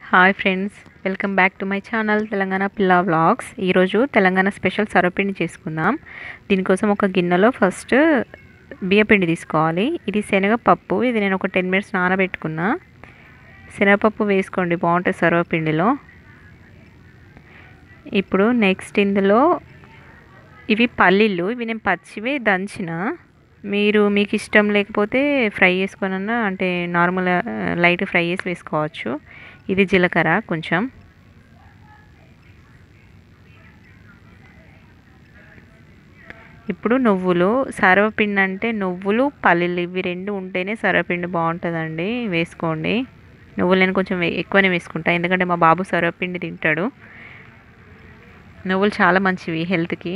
hi friends welcome back to my channel Telangana Pilla vlogs ఈరోజు Telangana special సర్వపిండి చేసుకుందాం దీనికోసం ఒక గిన్నెలో ఫస్ట్ బియ్యపిండి తీసుకోవాలి ఇది శనగపప్పు ఇది నేను ఒక టెన్ మినిట్స్ నానబెట్టుకున్నా శనగపప్పు వేసుకోండి బాగుంటుంది సర్వపిండిలో ఇప్పుడు నెక్స్ట్ ఇందులో ఇవి పల్లీలు ఇవి నేను పచ్చివే దంచిన మీరు మీకు ఇష్టం లేకపోతే ఫ్రై చేసుకొనన్నా అంటే నార్మల్ లైట్ ఫ్రై చేసి వేసుకోవచ్చు ఇది జీలకర్ర కొంచెం ఇప్పుడు నువ్వులు సర్వపిండి అంటే నువ్వులు పల్లీలు ఇవి రెండు ఉంటేనే సర్వపిండి బాగుంటుందండి వేసుకోండి నువ్వులు నేను కొంచెం ఎక్కువనే వేసుకుంటా ఎందుకంటే మా బాబు సర్వపిండి తింటాడు నువ్వులు చాలా మంచివి హెల్త్కి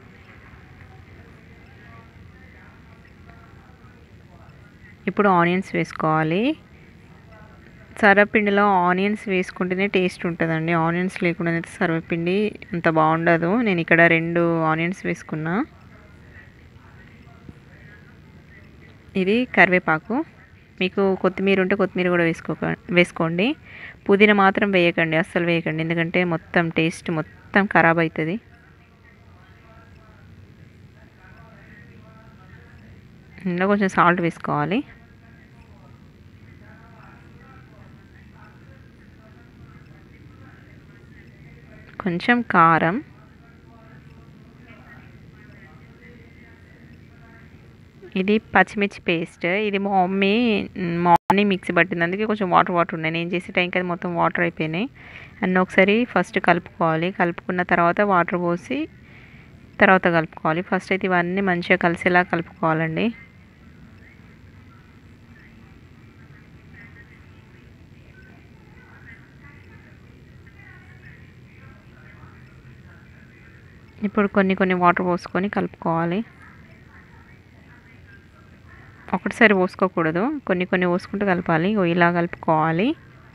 ఇప్పుడు ఆనియన్స్ వేసుకోవాలి సర్వపిండిలో ఆనియన్స్ వేసుకుంటేనే టేస్ట్ ఉంటుందండి ఆనియన్స్ లేకుండా అయితే సర్వపిండి అంత బాగుండదు నేను ఇక్కడ రెండు ఆనియన్స్ వేసుకున్నా ఇది కరివేపాకు మీకు కొత్తిమీర ఉంటే కొత్తిమీర కూడా వేసుకో వేసుకోండి పుదీనా మాత్రం వేయకండి అస్సలు వేయకండి ఎందుకంటే మొత్తం టేస్ట్ మొత్తం ఖరాబ్ అవుతుంది ఇందులో కొంచెం సాల్ట్ వేసుకోవాలి కొంచెం కారం ఇది పచ్చిమిర్చి పేస్ట్ ఇది మా మమ్మీ మార్నింగ్ మిక్సీ పట్టింది అందుకే కొంచెం వాటర్ వాటర్ ఉన్నాయి నేను చేసే టైంకి అది మొత్తం వాటర్ అయిపోయినాయి అన్నీ ఒకసారి ఫస్ట్ కలుపుకోవాలి కలుపుకున్న తర్వాత వాటర్ పోసి తర్వాత కలుపుకోవాలి ఫస్ట్ అయితే ఇవన్నీ మంచిగా కలిసేలా కలుపుకోవాలండి ఇప్పుడు కొన్ని కొన్ని వాటర్ పోసుకొని కలుపుకోవాలి ఒకటిసారి పోసుకోకూడదు కొన్ని కొన్ని పోసుకుంటూ కలపాలి ఇలా కలుపుకోవాలి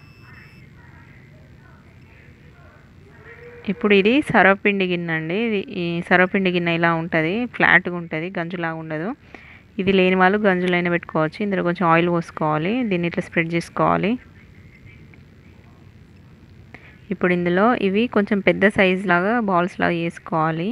ఇప్పుడు ఇది సర్వపిండి గిన్నె అండి ఇది ఈ సర్వపిండి గిన్నె ఇలా ఉంటుంది ఫ్లాట్గా ఉంటుంది గంజులాగా ఉండదు ఇది లేని వాళ్ళు గంజులైనా పెట్టుకోవచ్చు ఇందులో కొంచెం ఆయిల్ పోసుకోవాలి దీన్ని ఇట్లా స్ప్రెడ్ చేసుకోవాలి ఇప్పుడు ఇందులో ఇవి కొంచెం పెద్ద సైజ్ లాగా బాల్స్ లాగా వేసుకోవాలి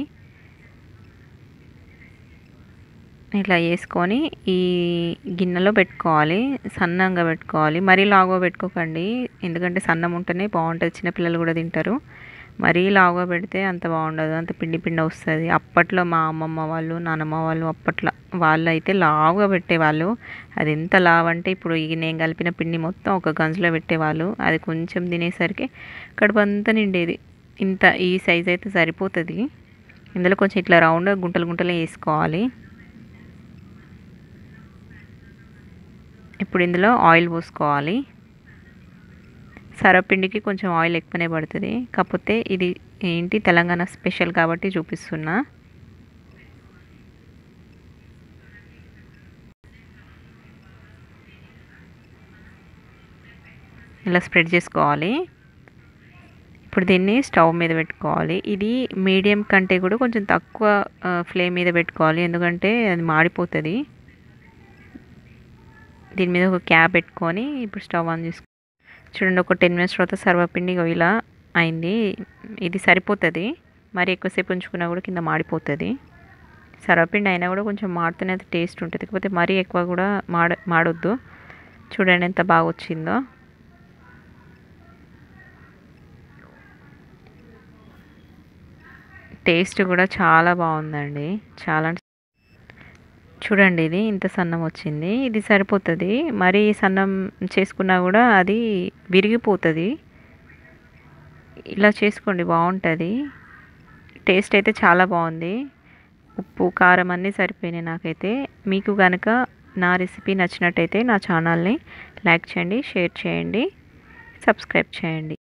ఇట్లా వేసుకొని ఈ గిన్నెలో పెట్టుకోవాలి సన్నంగా పెట్టుకోవాలి మరీ లావుగా పెట్టుకోకండి ఎందుకంటే సన్నం ఉంటేనే బాగుంటుంది చిన్నపిల్లలు కూడా తింటారు మరీ లావుగా పెడితే అంత బాగుండదు అంత పిండి పిండి వస్తుంది అప్పట్లో మా అమ్మమ్మ వాళ్ళు నానమ్మ వాళ్ళు అప్పట్లో వాళ్ళు అయితే లావుగా పెట్టేవాళ్ళు అది ఎంత లావు అంటే ఇప్పుడు ఈ నేను కలిపిన పిండి మొత్తం ఒక గంజులో పెట్టేవాళ్ళు అది కొంచెం తినేసరికి కడుపు అంతా నిండేది ఇంత ఈ సైజ్ అయితే సరిపోతుంది ఇందులో కొంచెం ఇట్లా రౌండ్గా గుంటలు గుంటలు వేసుకోవాలి ఇప్పుడు ఇందులో ఆయిల్ పోసుకోవాలి సరపిండికి కొంచెం ఆయిల్ ఎక్కువనే పడుతుంది కాకపోతే ఇది ఏంటి తెలంగాణ స్పెషల్ కాబట్టి చూపిస్తున్నా ఇలా స్ప్రెడ్ చేసుకోవాలి ఇప్పుడు దీన్ని స్టవ్ మీద పెట్టుకోవాలి ఇది మీడియం కంటే కూడా కొంచెం తక్కువ ఫ్లేమ్ మీద పెట్టుకోవాలి ఎందుకంటే అది మాడిపోతుంది దీని మీద ఒక క్యాప్ పెట్టుకొని ఇప్పుడు స్టవ్ ఆన్ చేసుకో చూడండి ఒక టెన్ మినిట్స్ తర్వాత సర్వపిండి ఇలా అయింది ఇది సరిపోతుంది మరి ఎక్కువసేపు ఉంచుకున్నా కూడా కింద మాడిపోతుంది సర్వపిండి అయినా కూడా కొంచెం మాడితేనే అది టేస్ట్ ఉంటుంది కాకపోతే మరీ ఎక్కువ కూడా మాడ మాడొద్దు చూడండి ఎంత బాగా వచ్చిందో టేస్ట్ కూడా చాలా బాగుందండి చాలా చూడండి ఇది ఇంత సన్నం వచ్చింది ఇది సరిపోతుంది మరీ సన్నం చేసుకున్నా కూడా అది విరిగిపోతుంది ఇలా చేసుకోండి బాగుంటుంది టేస్ట్ అయితే చాలా బాగుంది ఉప్పు కారం అన్నీ సరిపోయినాయి నాకైతే మీకు కనుక నా రెసిపీ నచ్చినట్టయితే నా ఛానల్ని లైక్ చేయండి షేర్ చేయండి సబ్స్క్రైబ్ చేయండి